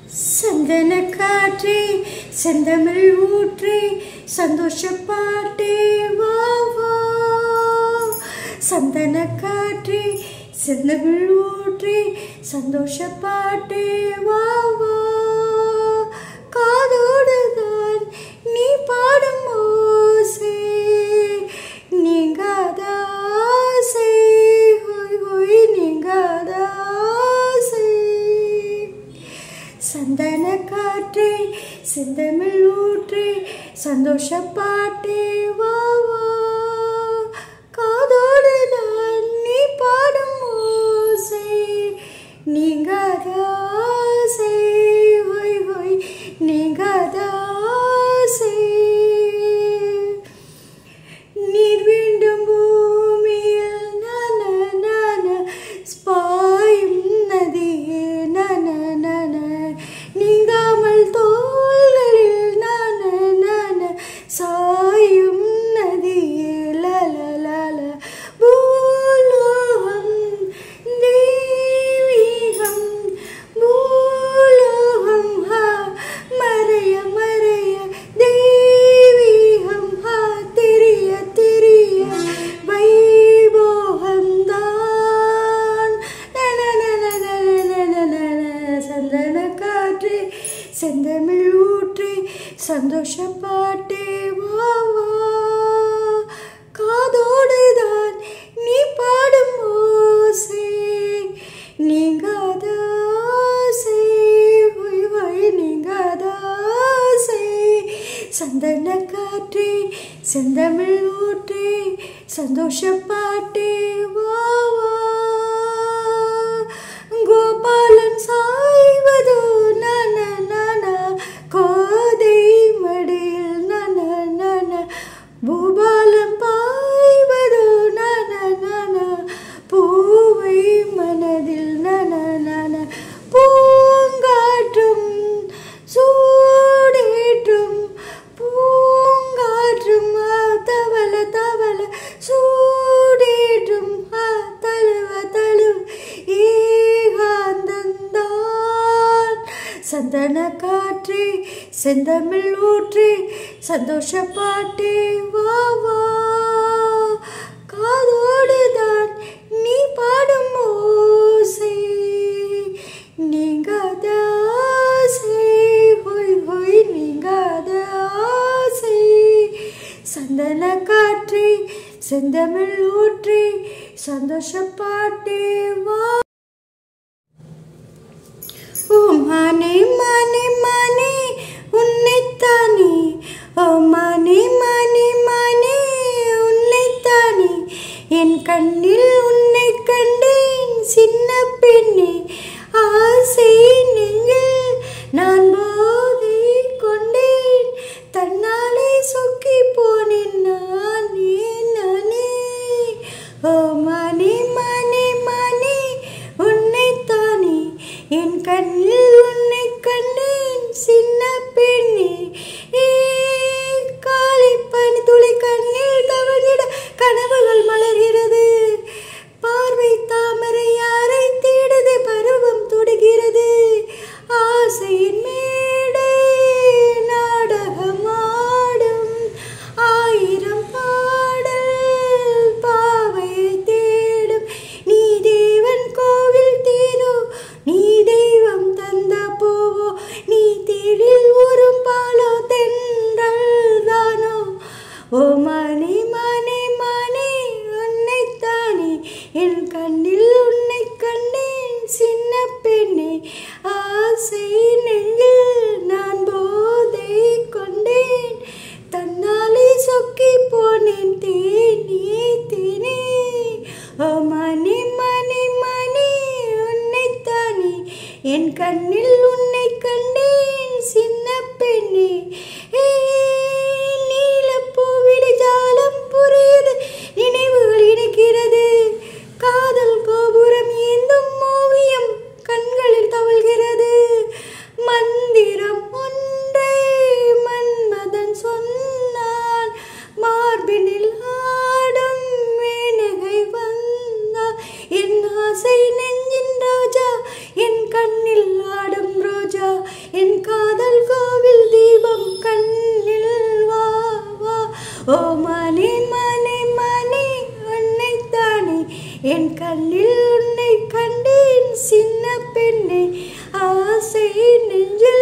சந்தன காற்றே செந்தமிழ் ஊற்றே சந்தோஷ பாட்டே வா வா சந்தன காற்றே செந்தமிழ் ஊற்றே சந்தோஷ பாட்டே வா வா காதோடுதான் நீ பாடும் ஓசை நீங்காத ஆசை ஹொய் ஹொய் நீங்காத ஆசை சந்தன காற்றே செந்தமிழ் ஊற்றே சந்தோஷ பாட்டே வா வா காதோடு தான் நீ பாடும் ஓசை நீங்காத ஆசை ஹொய் ஹொய் நீங்காத ஆசை நீர் வேண்டும் பூமியில் நன நன ஸ்பாயும் நதியே நன நன நீங்காமல் தோள்களில் நன நன சாயும் நதியே லல லல பூலோகம் தெய்வீகம் பூலோகம் ஹா மறைய மறைய தெய்வீகம் ஹா திரிய திரிய வைபோகம்தான் சந்தன காற்று செந்தமிழ் ஊற்றி சந்தோஷ பாட்டே வா வா காதோடுதான் நீ பாடும் ஓசை நீங்காத ஆசை ஹொய் ஹொய் நீங்காத ஆசை சந்தன காற்றே செந்தமிழ் ஊற்றே சந்தோஷ பாட்டே வா வா கோபாலன் சாய்வதோ நன நன கோதை மடியில் நன நன பூபாலம் பாய்வதோ நன நன பூவை மனதில் நன நன பூங்காற்றும் சூடேற்றும் பூங்காற்றும் ஆ, தவள தவள சூடேற்றும் ஆ, தழுவ தழுவ ஏகாந்தந்தான் சந்தன காற்றே செந்தமிழ் ஊற்றே சந்தோஷ பாட்டே வா வா காதோடுதான் நீ பாடும் ஓசை நீங்காத ஆசை ஹொய் ஹொய் நீங்காத ஆசை சந்தன காற்றே செந்தமிழ் ஊற்றே சந்தோஷ பாட்டே வா ஓ மானே மானே மானே உன்னைத்தானே ஓ மானே மானே மானே உன்னைத்தானே என் கண்ணில் உன்னை கண்டேன் சின்ன பெண்ணே ஆசை நெஞ்சில் நான் போதை கொண்டேன் தன்னாலே சொக்கி போனேன் நானே நானே ஓ மானே மானே மானே உன்னைத்தானே என் கண்ணில் உன்னை கண்டேன் சின்ன பெண்ணே ஏ காலை பனி துளி கண்ணில் தவழ்ந்திட கனவுகள் மலர்கிறது பார்வை தாமரை யாரை தேடுது பருவம் தொடுகிறது ஆசையின் மேடை நாடகமாடும் ஆயிரம் பாடல் பாவையை தேடும் நீ தேவன் கோவில் தேரோ நீ தெய்வம் தந்த போவோ நீ தேடில் ஊரும் பாலோ தென்றல் தானோ ஓ மானே மானே மானே உன்னைத்தானே என் கண்ணில் உன்னை கண்டேன் சின்ன பெண்ணே ஆசை நெஞ்சில் நான் போதை கொண்டேன் தன்னாலே சொக்கி போனேன் தேனே தேனே ஓ மணி மணி மணி உன்னைத்தானே என் கண்ணில் உன்னை கண்டேன் சின்ன பெண்ணே ஏ நீலப்பூவிடு ஜாலம் புரியுது நினைவுகள் இணைக்கிறது காதல் கோபுரம் ஏந்தும் ஓவியம் கண்களில் தவழ்கிறது மந்திரம் ஒன்றை மன்மதன் சொன்னான் மார்பினில் ஆடும் மேனகை வந்தாள் என் ஆசை நெஞ்சின் ராஜா என் கண்ணில் ஆடும் ரோஜா என் கண்ணில் உன்னை கண்டேன் சின்ன பெண்ணே ஆசை நெஞ்சில்